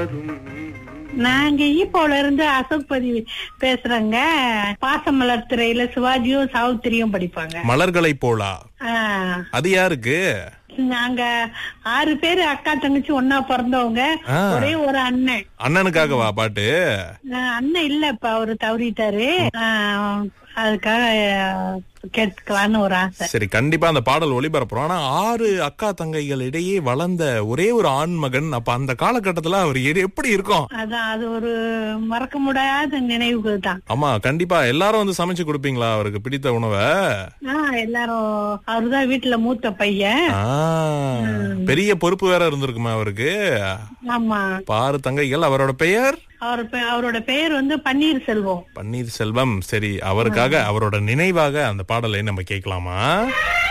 நாங்க ஈப்போல இருந்து அசோக் பதிவு பேசுறேங்க பாசமலர் திரையில சிவாஜியும் சாவித்திரியும் படிப்பாங்க மலர்களை போலா ஆ, அது யாருக்கு நாங்க ஆறு பேரு அக்கா தங்கச்சி ஒன்னா பிறந்தவங்க ஆ. ஒரே ஒரு அண்ணன் அண்ணனுக்காகவா பாட்டு ஆ, அண்ணன் இல்ல இப்ப அவரு தவறிட்டாரு ஆ, அதுக்காக ஆ, கேட்கலான்னு ஒரு ஆசை சரி கண்டிப்பா அந்த பாடல் ஒளிபரப்புறோம் ஆனா ஆறு அக்கா தங்கைகள் இடையே வளர்ந்த ஒரே ஒரு ஆண் மகன் அப்ப அந்த காலகட்டத்துல அவர் எ- எப்படி இருக்கும் அதான் அது ஒரு மறக்க முடியாத நினைவுகள் தான் ஆமா கண்டிப்பா எல்லாரும் வந்து சமைச்சு கொடுப்பீங்களா அவருக்கு பிடித்த உணவை ஆ, எல்லாரும் அவருதான் வீட்டுல மூத்த பையன் ஆ, பெரிய பொறுப்பு வேற இருந்திருக்குமா அவருக்கு ஆமா பாரு தங்கைகள் அவரோட பெயர் அவர் பெ- அவரோட பெயர் வந்து பன்னீர் செல்வம் பன்னீர் செல்வம் சரி அவருக்காக அவரோட நினைவாக அந்த பாடலை நம்ம கேட்கலாமா